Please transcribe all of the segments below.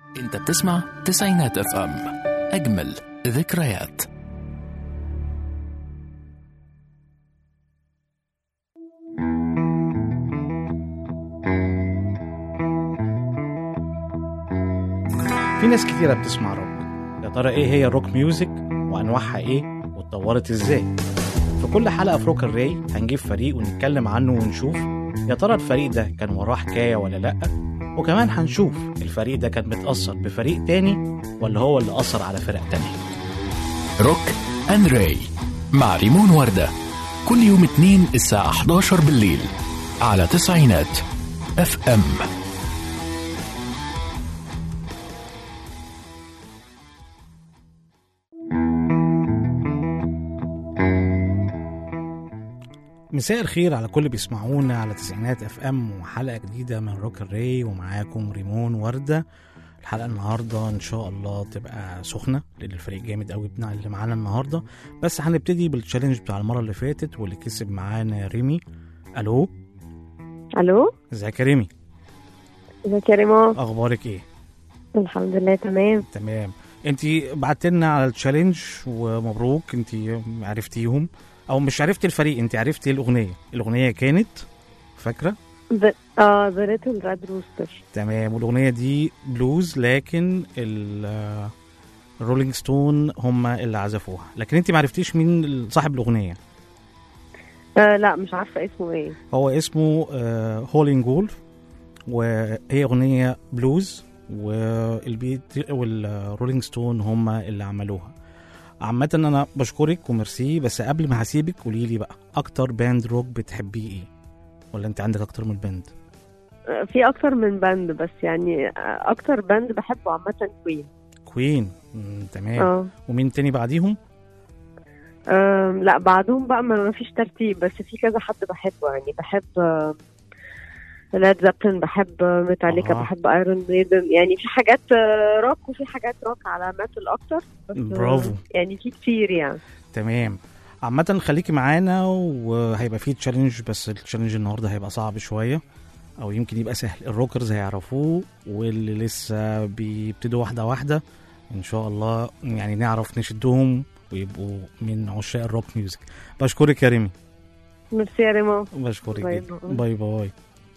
انت بتسمع تسعينات اف ام اجمل ذكريات في ناس كتيرة بتسمع روك يا ترى ايه هي الروك ميوزك وانواعها ايه واتطورت ازاي في كل حلقة في روك الراي هنجيب فريق ونتكلم عنه ونشوف يا ترى الفريق ده كان وراه حكاية ولا لأ وكمان هنشوف الفريق ده كان متأثر بفريق تاني ولا هو اللي أثر على فرق تانية روك اند راي مع ريمون وردة كل يوم اثنين الساعة 11 بالليل على تسعينات اف ام مساء الخير على كل بيسمعونا على تسعينات اف ام وحلقة جديدة من روك الراي ومعاكم ريمون وردة الحلقة النهاردة ان شاء الله تبقى سخنة لان الفريق جامد قوي بتاع اللي معانا النهاردة بس هنبتدي بالتشالنج بتاع المرة اللي فاتت واللي كسب معانا ريمي الو الو ازيك يا ريمي ازيك يا ريمو اخبارك ايه الحمد لله تمام تمام انت بعت لنا على التشالنج ومبروك انت عرفتيهم او مش عرفتي الفريق انت عرفتي الاغنيه الاغنيه كانت فاكره ب... اه ذا ليتل ريد روستر تمام والاغنيه دي بلوز لكن ال- الرولينج ستون هم اللي عزفوها لكن انت ما عرفتيش مين صاحب الاغنيه آه لا مش عارفه اسمه ايه هو اسمه هولينج وولف وهي اغنيه بلوز والبيت والرولينج ستون هم اللي عملوها عامة انا بشكرك وميرسي بس قبل ما هسيبك قولي لي بقى اكتر باند روك بتحبيه ايه ولا انت عندك اكتر من باند آه في اكتر من باند بس يعني آه اكتر باند بحبه عامه كوين كوين مم، تمام اه ومين تاني بعديهم آم، لا بعدهم بقى ما ما فيش ترتيب بس في كذا حد بحبه يعني بحب لاد زابتن بحب ميتاليكا آه. بحب ايرون ميدن يعني في حاجات آه، روك وفي حاجات روك على ميتال اكتر بس آه، برافو. يعني في كتير يعني تمام عامة خليكي معانا وهيبقى فيه تشالنج بس التشالنج النهارده هيبقى صعب شوية او يمكن يبقى سهل الروكرز هيعرفوه واللي لسه بيبتدوا واحدة واحدة ان شاء الله يعني نعرف نشدهم ويبقوا من عشاق الروك ميوزك بشكرك يا ريمي ميرسي يا ريمو بشكرك باي جدا باي. باي باي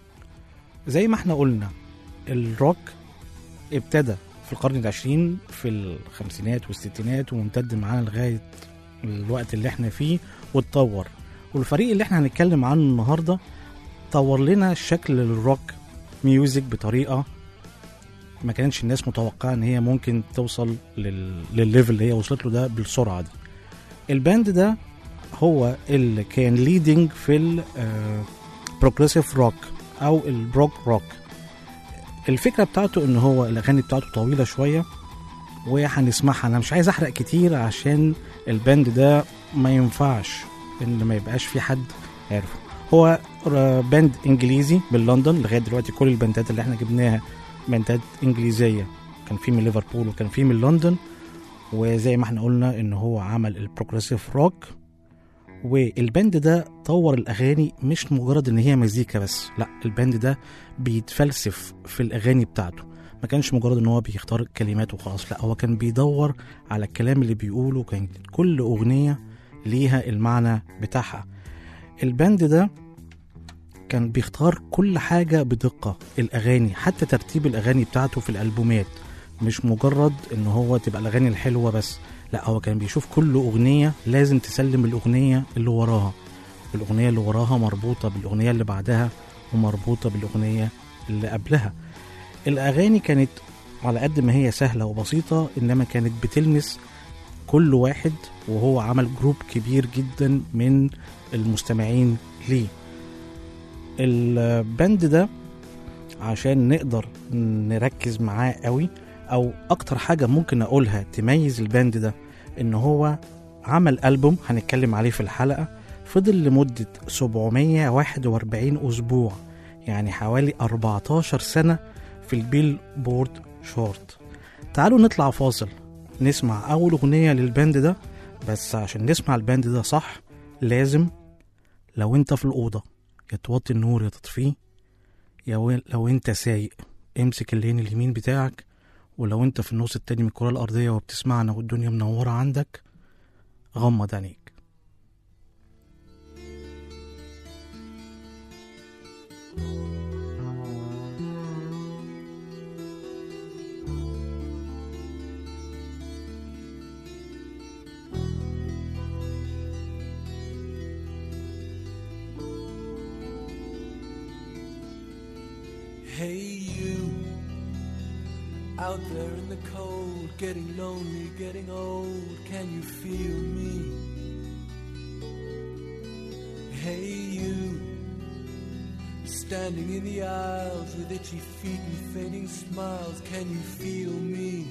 زي ما احنا قلنا الروك ابتدى في القرن العشرين في الخمسينات والستينات وممتد معانا لغاية الوقت اللي احنا فيه واتطور والفريق اللي احنا هنتكلم عنه النهاردة طور لنا شكل الروك ميوزك بطريقة ما كانتش الناس متوقعة ان هي ممكن توصل لل... للليفل اللي هي وصلت له ده بالسرعة دي الباند ده هو اللي كان ليدنج في البروجريسيف روك او البروك روك الفكره بتاعته ان هو الاغاني بتاعته طويله شويه وهنسمعها انا مش عايز احرق كتير عشان الباند ده ما ينفعش ان ما يبقاش في حد عارفه هو ر- باند انجليزي من لندن لغايه دلوقتي كل الباندات اللي احنا جبناها باندات انجليزيه كان في من ليفربول وكان في من لندن وزي ما احنا قلنا ان هو عمل البروجريسيف روك والباند ده طور الاغاني مش مجرد ان هي مزيكا بس لا الباند ده بيتفلسف في الاغاني بتاعته ما كانش مجرد ان هو بيختار كلمات وخلاص لا هو كان بيدور على الكلام اللي بيقوله كان كل اغنيه ليها المعنى بتاعها الباند ده كان بيختار كل حاجه بدقه الاغاني حتى ترتيب الاغاني بتاعته في الالبومات مش مجرد ان هو تبقى الاغاني الحلوه بس لا هو كان بيشوف كل اغنيه لازم تسلم الاغنيه اللي وراها الاغنيه اللي وراها مربوطه بالاغنيه اللي بعدها ومربوطه بالاغنيه اللي قبلها الاغاني كانت على قد ما هي سهله وبسيطه انما كانت بتلمس كل واحد وهو عمل جروب كبير جدا من المستمعين ليه الباند ده عشان نقدر نركز معاه قوي او اكتر حاجه ممكن اقولها تميز الباند ده ان هو عمل ألبوم هنتكلم عليه في الحلقة فضل لمدة 741 أسبوع يعني حوالي 14 سنة في البيل بورد شورت تعالوا نطلع فاصل نسمع أول أغنية للباند ده بس عشان نسمع الباند ده صح لازم لو انت في الأوضة يا توطي النور يا تطفيه يا وين- لو انت سايق امسك اللين اليمين بتاعك ولو انت في النص التاني من الكرة الأرضية وبتسمعنا والدنيا منورة عندك غمض عينيك Hey, you out there in the cold, getting lonely, getting old. Can you feel me? Hey, you standing in the aisles with itchy feet and fading smiles. Can you feel me?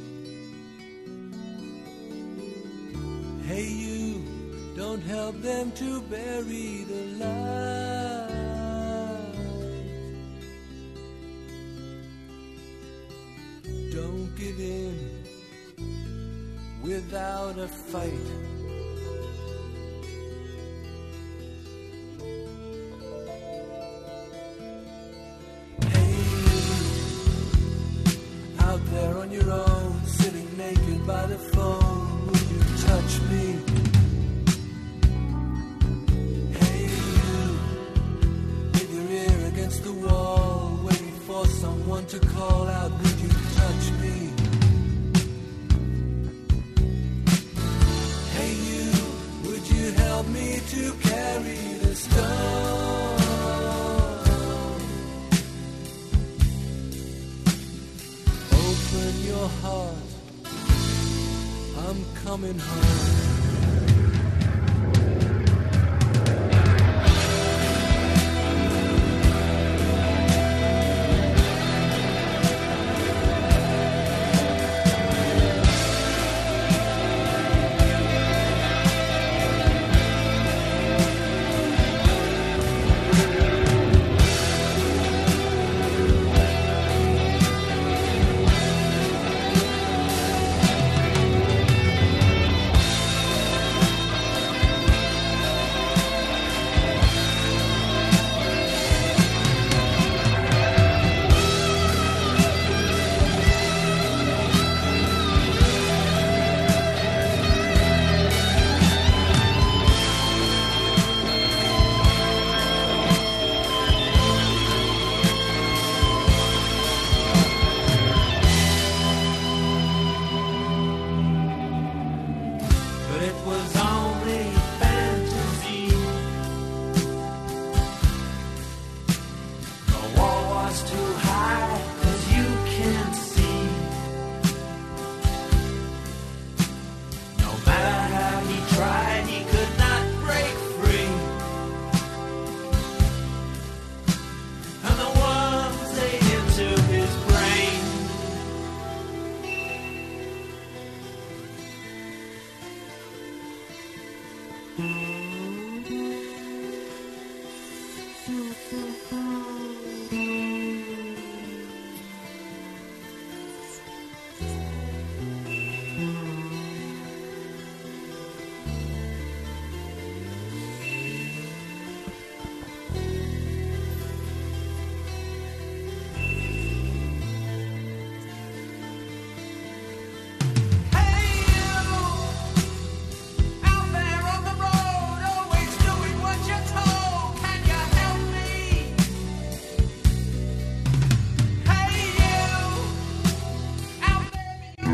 Hey, you don't help them to bury the light. Don't give in without a fight. Hey, you, out there on your own, sitting naked by the phone, would you touch me? Hey, you, with your ear against the wall, waiting for someone to call out, would you touch me? Hey, you, would you help me to carry the stone? Open your heart, I'm coming home. but it was only fantasy. The wall was too high, as you can see. No matter how he tried, he could not break free. And the worms they into his brain. Hey you, out there on the road, always doing what you're told. Can you help me? Hey you, out there.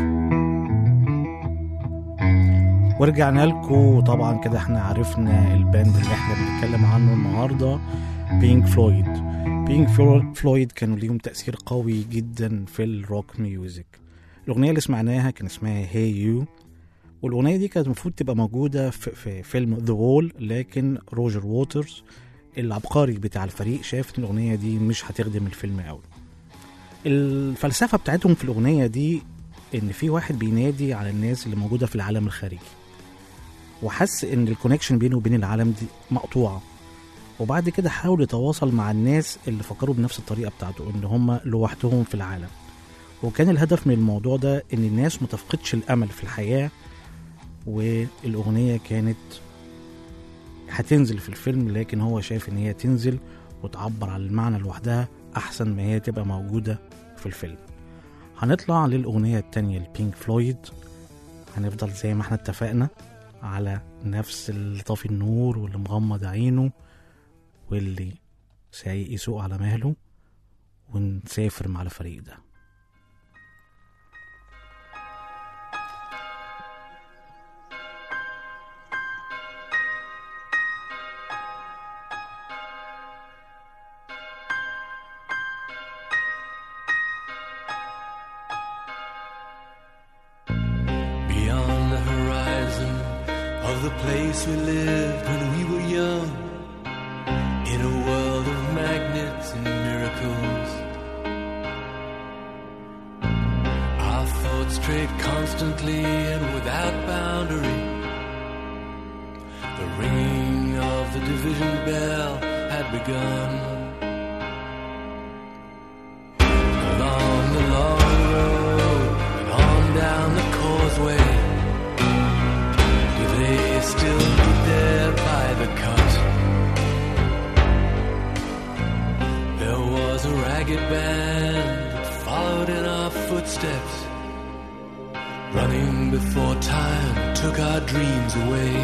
ورجعنا لكم طبعا كده احنا عرفنا الباند اللي احنا بنتكلم عنه النهارده بينك فلويد بينك فلويد كانوا ليهم تأثير قوي جدا في الروك ميوزك الأغنية اللي سمعناها كان اسمها هي hey يو والأغنية دي كانت المفروض تبقى موجودة في, في فيلم ذا وول لكن روجر ووترز العبقري بتاع الفريق شاف ان الأغنية دي مش هتخدم الفيلم قوي الفلسفة بتاعتهم في الأغنية دي إن في واحد بينادي على الناس اللي موجودة في العالم الخارجي وحس إن الكونكشن بينه وبين العالم دي مقطوعة وبعد كده حاول يتواصل مع الناس اللي فكروا بنفس الطريقة بتاعته إن هم لوحدهم في العالم وكان الهدف من الموضوع ده إن الناس متفقدش الأمل في الحياة والأغنية كانت هتنزل في الفيلم لكن هو شايف إن هي تنزل وتعبر عن المعنى لوحدها أحسن ما هي تبقى موجودة في الفيلم هنطلع للأغنية التانية لبينك فلويد هنفضل زي ما احنا اتفقنا على نفس اللي طافي النور واللي مغمض عينه واللي سايق يسوق على مهله ونسافر مع الفريق ده Beyond the horizon of the place we lived when we were young, in a world of magnets and miracles. Our thoughts strayed constantly and without boundary. The ringing of the division bell had begun. Along the long road and on down the causeway, do they still meet there by the cut? There was a ragged band that followed in our footsteps, running before time took our dreams away.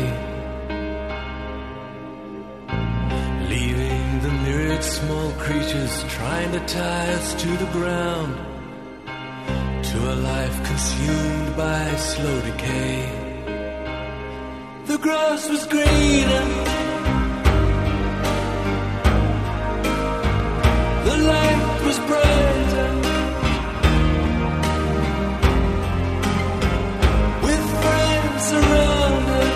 Leaving the myriad small creatures trying to tie us to the ground to a life consumed by slow decay. The grass was greener, the light was brighter. With friends around us,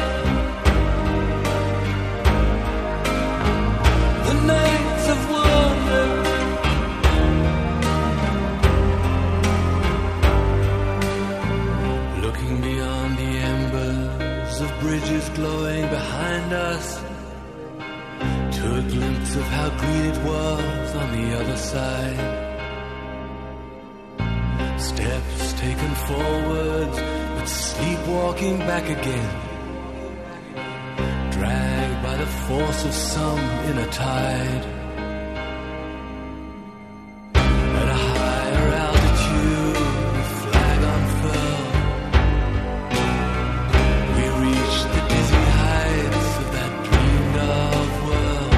the nights of wonder. Looking beyond the embers of bridges glowing behind us to a glimpse of how green it was on the other side. Steps taken forwards, but sleepwalking back again. Dragged by the force of some inner tide. At a higher altitude, the flag unfurled. We reached the dizzy heights of that dreamed of world.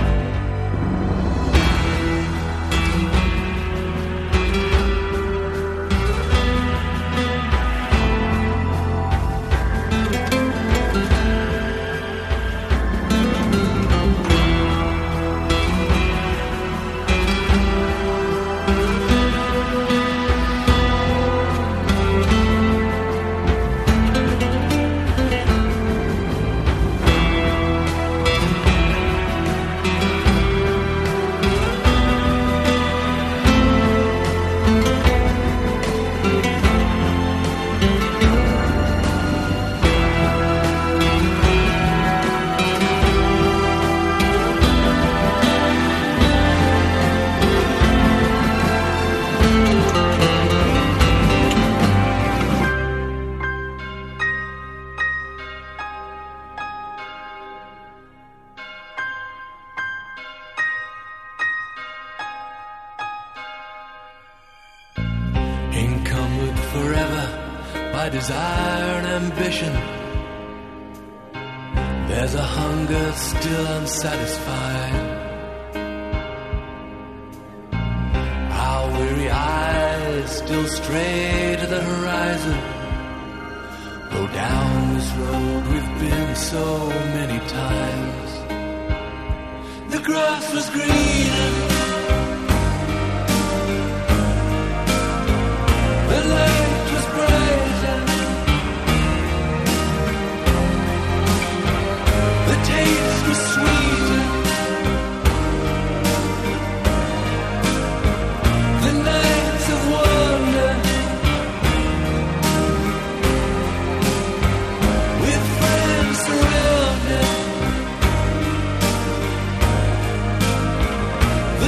Encumbered forever by desire and ambition. There's a hunger still unsatisfied. Our weary eyes still stray to the horizon. Go down this road we've been so many times. The grass was greener. The light was brighter. The taste was sweeter. The nights of wonder. With friends surrounded.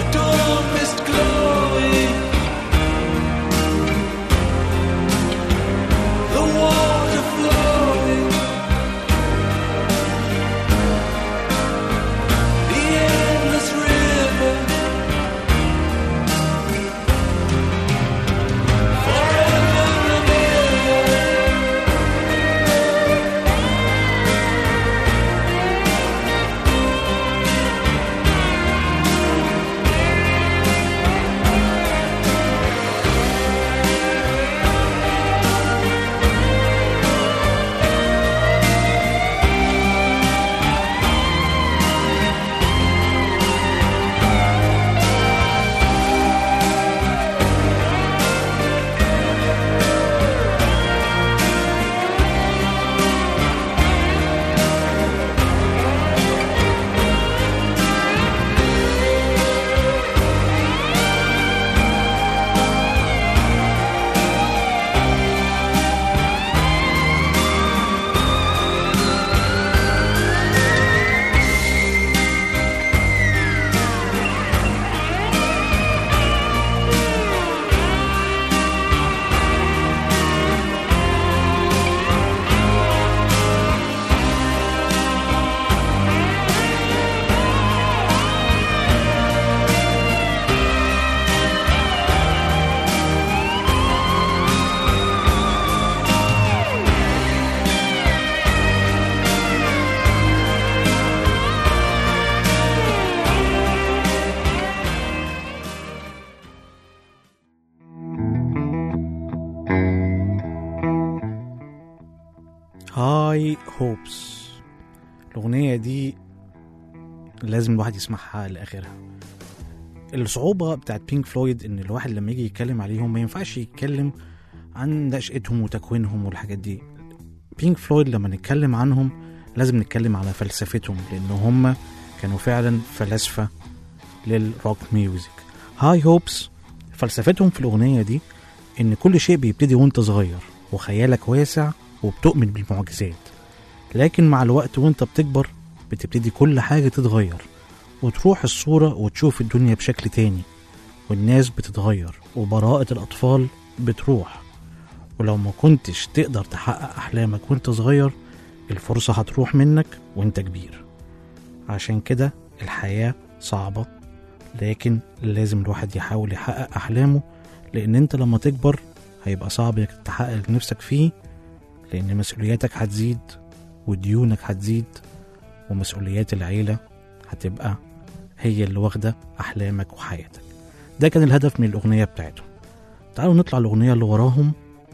هاي هوبس الأغنية دي لازم الواحد يسمعها لآخرها الصعوبة بتاعت بينك فلويد إن الواحد لما يجي يتكلم عليهم ما ينفعش يتكلم عن نشأتهم وتكوينهم والحاجات دي بينك فلويد لما نتكلم عنهم لازم نتكلم على فلسفتهم لأن هم كانوا فعلا فلاسفة للروك ميوزك هاي هوبس فلسفتهم في الأغنية دي إن كل شيء بيبتدي وأنت صغير وخيالك واسع وبتؤمن بالمعجزات لكن مع الوقت وأنت بتكبر بتبتدي كل حاجة تتغير وتروح الصورة وتشوف الدنيا بشكل تاني والناس بتتغير وبراءة الأطفال بتروح ولو ما كنتش تقدر تحقق أحلامك وانت صغير الفرصة هتروح منك وانت كبير عشان كده الحياة صعبة لكن لازم الواحد يحاول يحقق أحلامه لأن انت لما تكبر هيبقى صعب انك تحقق اللي نفسك فيه لأن مسؤولياتك هتزيد وديونك هتزيد ومسؤوليات العيلة هتبقى هي اللي واخدة أحلامك وحياتك ده كان الهدف من الأغنية بتاعتهم تعالوا نطلع الأغنية اللي وراهم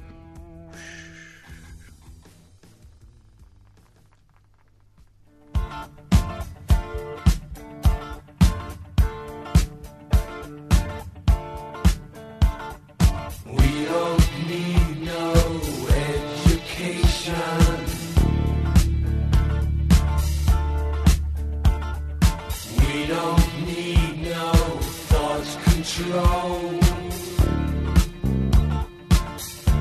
We don't need no education. We don't need no thought control.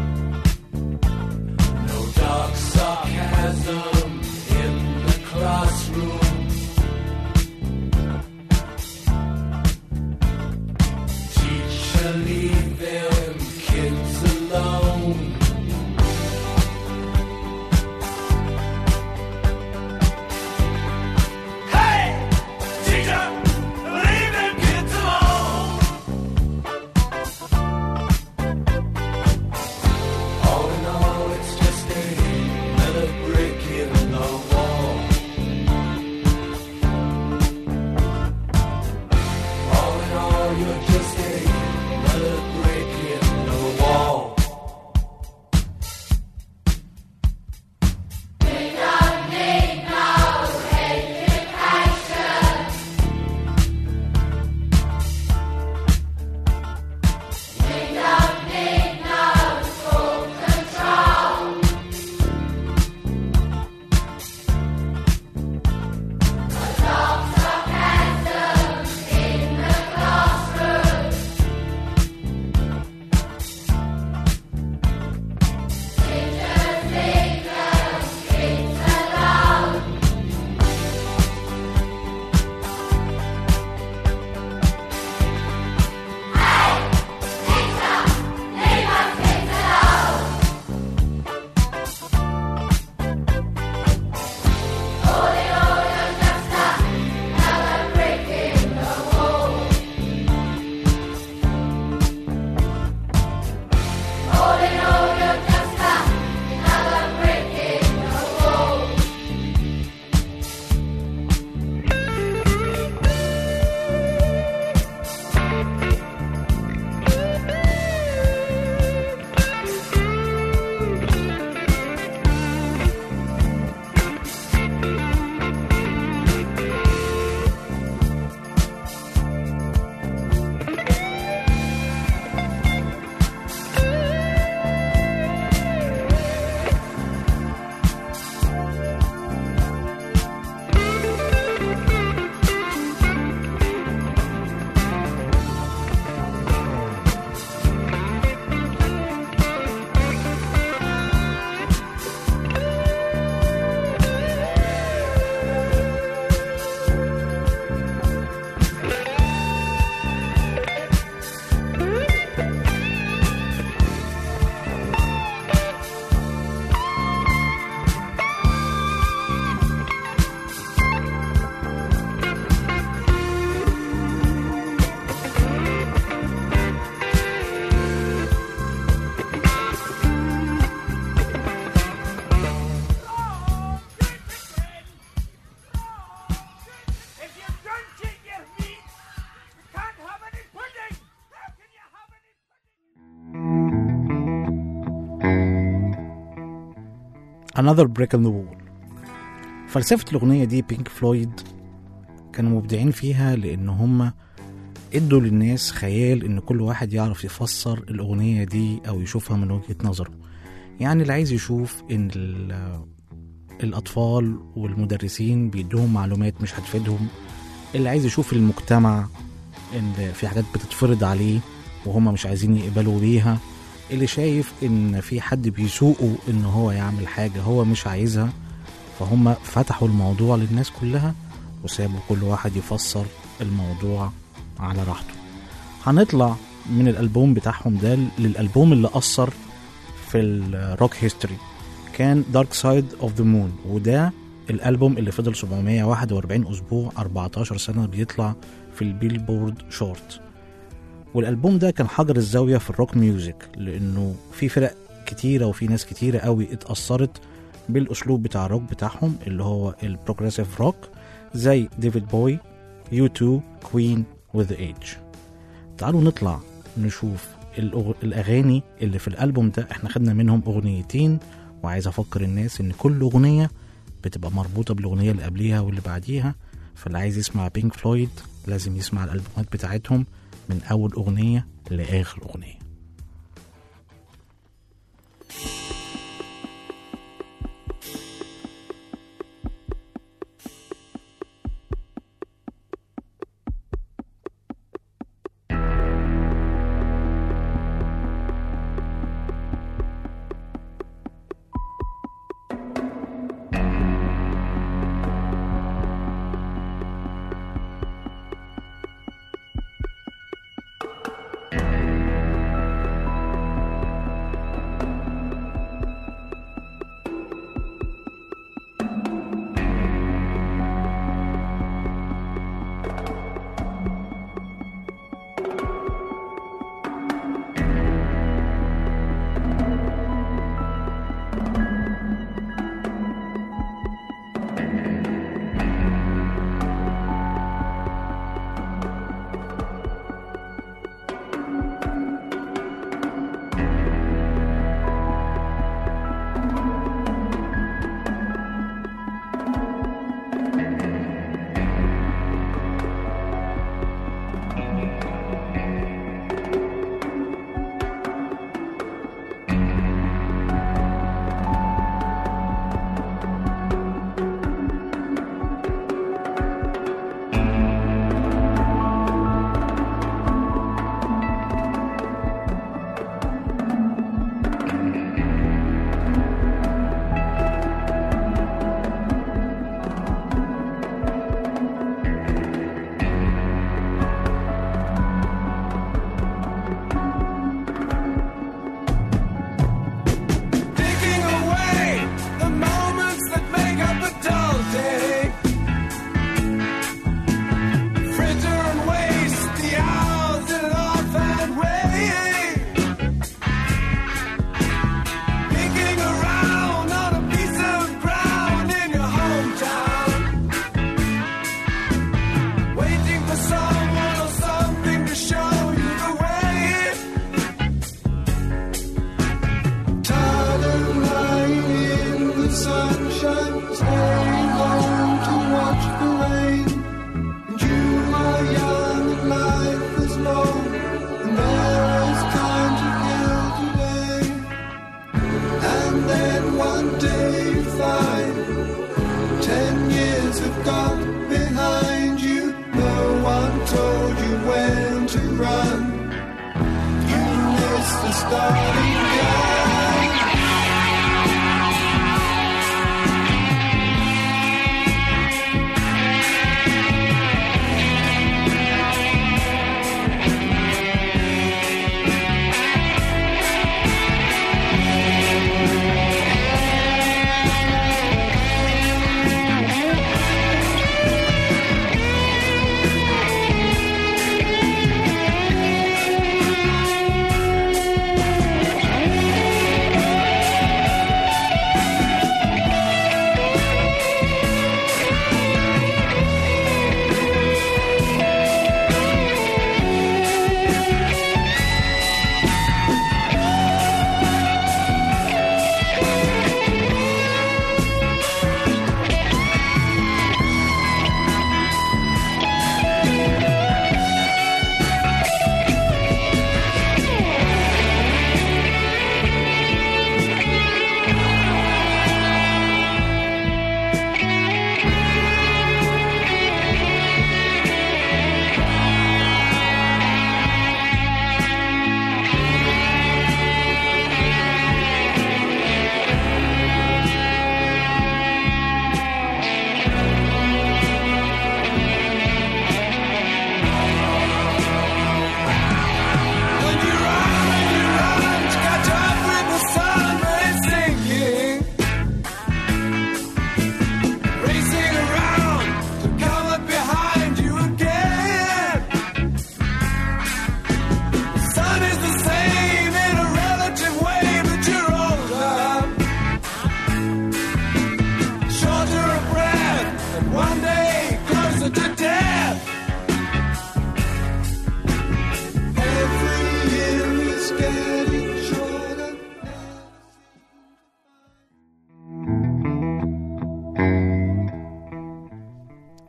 Another Brick in the Wall فلسفة الأغنية دي بينك فلويد كانوا مبدعين فيها لأن هم ادوا للناس خيال ان كل واحد يعرف يفسر الأغنية دي أو يشوفها من وجهة نظره يعني اللي عايز يشوف ان ال- الأطفال والمدرسين بيدوهم معلومات مش هتفيدهم اللي عايز يشوف المجتمع ان في حاجات بتتفرض عليه وهم مش عايزين يقبلوا بيها اللي شايف ان في حد بيسوقه ان هو يعمل حاجة هو مش عايزها فهم فتحوا الموضوع للناس كلها وسابوا كل واحد يفسر الموضوع على راحته هنطلع من الألبوم بتاعهم ده للألبوم اللي أثر في الروك هيستوري كان دارك سايد اوف ذا مون وده الألبوم اللي فضل 741 أسبوع 14 سنة بيطلع في البيلبورد شورت والألبوم ده كان حجر الزاوية في الروك ميوزك لأنه في فرق كتيرة وفي ناس كتيرة قوي اتأثرت بالأسلوب بتاع الروك بتاعهم اللي هو البروجريسيف روك زي ديفيد بوي يو 2 كوين وذ ايج تعالوا نطلع نشوف الأغ... الأغاني اللي في الألبوم ده احنا خدنا منهم أغنيتين وعايز أفكر الناس إن كل أغنية بتبقى مربوطة بالأغنية اللي قبليها واللي بعديها فاللي عايز يسمع بينك فلويد لازم يسمع الألبومات بتاعتهم من أول أغنية لآخر أغنية Taking away the moments that make up a dull day. Fritter and waste the hours in an offhand way. Picking around on a piece of ground in your hometown. Waiting for someone or something to show you the way. Tired of lying in the sunshine, staying home to watch the rain. And you are young and life is long, and there is time to kill today. And then one day you find ten years have gone behind you. No one told you when to run. You missed the starting gun.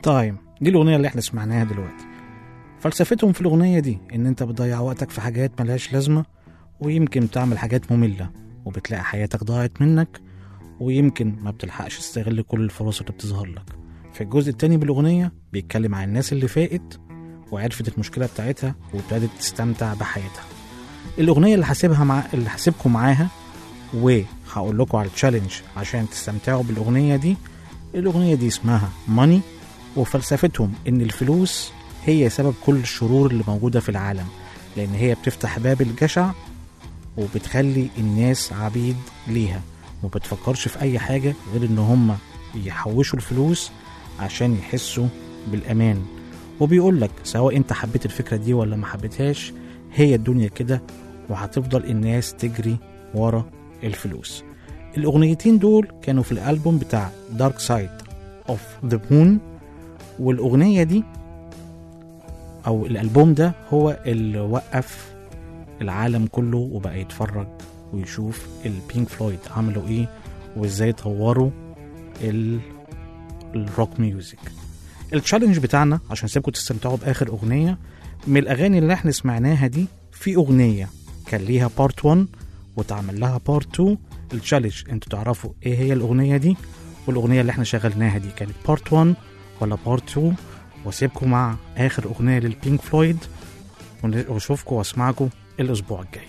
طيب دي الأغنية اللي احنا سمعناها دلوقتي فلسفتهم في الأغنية دي إن أنت بتضيع وقتك في حاجات ملهاش لازمة ويمكن تعمل حاجات مملة وبتلاقي حياتك ضاعت منك ويمكن ما بتلحقش تستغل كل الفرص اللي بتظهر لك في الجزء التاني بالأغنية بيتكلم عن الناس اللي فاقت وعرفت المشكلة بتاعتها وابتدت تستمتع بحياتها الأغنية اللي هسيبها مع اللي هسيبكم معاها وهقول لكم على التشالنج عشان تستمتعوا بالأغنية دي الأغنية دي اسمها ماني وفلسفتهم إن الفلوس هي سبب كل الشرور اللي موجودة في العالم لأن هي بتفتح باب الجشع وبتخلي الناس عبيد ليها وبتفكرش في أي حاجة غير إن هم يحوشوا الفلوس عشان يحسوا بالأمان وبيقول لك سواء أنت حبيت الفكرة دي ولا ما حبيتهاش هي الدنيا كده وهتفضل الناس تجري ورا الفلوس الأغنيتين دول كانوا في الألبوم بتاع دارك سايد اوف ذا مون والأغنية دي أو الألبوم ده هو اللي وقف العالم كله وبقى يتفرج ويشوف البينك فلويد عملوا ايه وازاي طوروا ال- الروك ميوزك التشالنج بتاعنا عشان سيبكم تستمتعوا باخر اغنيه من الاغاني اللي احنا سمعناها دي في اغنيه كان ليها بارت 1 واتعمل لها بارت 2 التشالنج انتوا تعرفوا ايه هي الاغنيه دي والاغنيه اللي احنا شغلناها دي كانت بارت 1 ولا بارت 2 واسيبكم مع اخر اغنيه للبينك فلويد ون- واشوفكم واسمعكم الاسبوع الجاي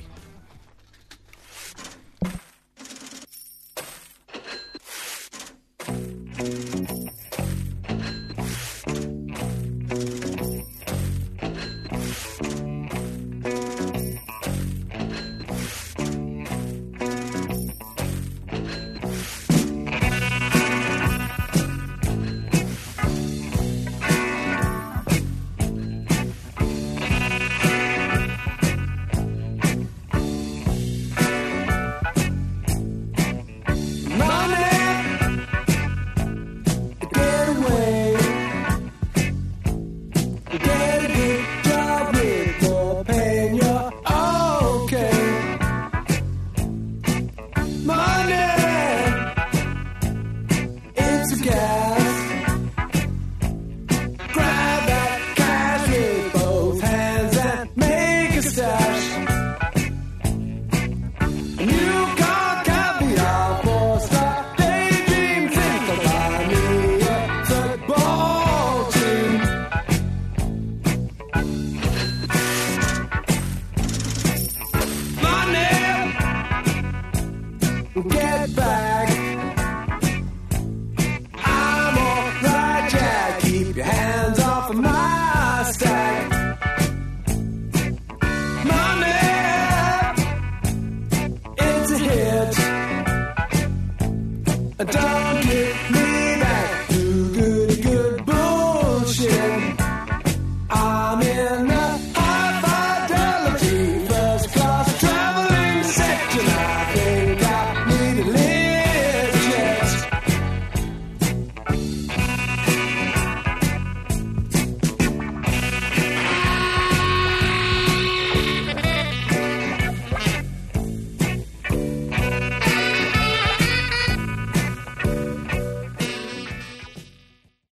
Get away. Get a good job with more pay and you're okay. Money. It's a gas. Grab that cash with both hands and make a stash. You can't caviar for star daydream. Think about me, a football team. Money, get back. I'm alright, Jack. Keep your hands off of my stack. Money. It's a hit. Don't get